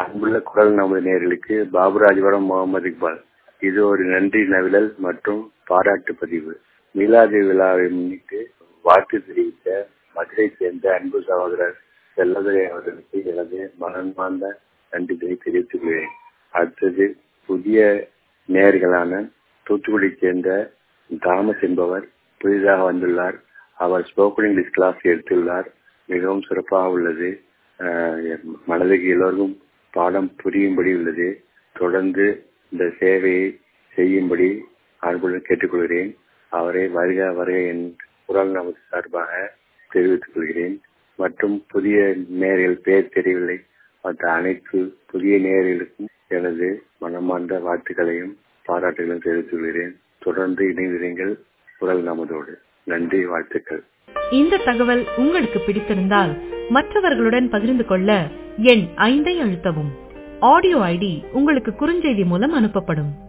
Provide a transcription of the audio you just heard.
அன்புள்ள குரல் நமது நேர்களுக்கு பாபுராஜபுரம் முகமது இக்பால் இது ஒரு நன்றி நவிழல் மற்றும் பாராட்டு பதிவு மீலாது விழாவை முன்னிட்டு வாழ்த்து தெரிவித்த மதுரை சேர்ந்த அன்பு சகோதரர் செல்லதுரை அவர்களுக்கு எனது மனமார்ந்த நன்றிகளை தெரிவித்துக் கொள்கிறேன் அடுத்தது புதிய நேர்களான தூத்துக்குடி சேர்ந்த தாமஸ் என்பவர் புதிதாக வந்துள்ளார் அவர் ஸ்போக்கன் இங்கிலீஷ் கிளாஸ் எடுத்துள்ளார் மிகவும் சிறப்பாக உள்ளது மனதுக்கு எல்லோருக்கும் பாடம் புரியும்படி உள்ளது தொடர்ந்து இந்த சேவையை செய்யும்படி அன்புடன் கேட்டுக்கொள்கிறேன் அவரை வருக வருக என் குரல் நமது சார்பாக தெரிவித்துக் கொள்கிறேன் மற்றும் புதிய நேரில் பேர் தெரியவில்லை மற்ற அனைத்து புதிய நேர்களுக்கும் எனது மனமார்ந்த வாழ்த்துக்களையும் பாராட்டுகளையும் தெரிவித்துக் கொள்கிறேன் தொடர்ந்து இணைந்திருங்கள் குரல் நமதோடு நன்றி வாழ்த்துக்கள் இந்த தகவல் உங்களுக்கு பிடித்திருந்தால் மற்றவர்களுடன் பகிர்ந்து கொள்ள எண் ஐந்தை அழுத்தவும் ஆடியோ ஐடி உங்களுக்கு குறுஞ்செய்தி மூலம் அனுப்பப்படும்